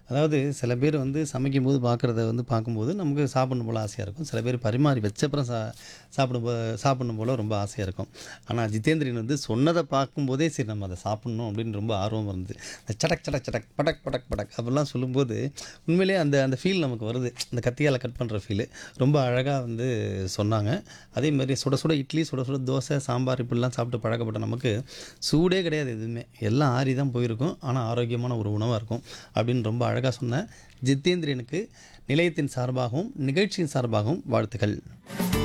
அதாவது சில பேர் வந்து சமைக்கும்போது பார்க்குறத வந்து பார்க்கும்போது நமக்கு சாப்பிடணும் போல் ஆசையாக இருக்கும் சில பேர் பரிமாறி வச்சப்புறம் சா சாப்பிடும் போ சாப்பிடணும் போல் ரொம்ப ஆசையாக இருக்கும் ஆனால் ஜிதேந்திரன் வந்து சொன்னதை பார்க்கும்போதே சரி நம்ம அதை சாப்பிட்ணும் அப்படின்னு ரொம்ப ஆர்வம் இருந்தது இந்த சடக் சடக் சடக் படக் படக் படக் அப்படிலாம் சொல்லும்போது உண்மையிலேயே அந்த அந்த ஃபீல் நமக்கு வருது அந்த கத்தியால் கட் பண்ணுற ஃபீலு ரொம்ப அழகாக வந்து சொன்னாங்க அதே மாதிரி சுட சுட இட்லி சுட சுட தோசை சாம்பார் இப்படிலாம் சாப்பிட்டு பழக்கப்பட்ட நமக்கு சூடே கிடையாது எதுவுமே எல்லாம் ஆறி தான் போயிருக்கும் ஆனால் ஆரோக்கியமான ஒரு உணவாக இருக்கும் அப்படின்னு ரொம்ப அழகாக சொன்ன ஜித்தேந்திரனுக்கு நிலையத்தின் சார்பாகவும் நிகழ்ச்சியின் சார்பாகவும் வாழ்த்துக்கள்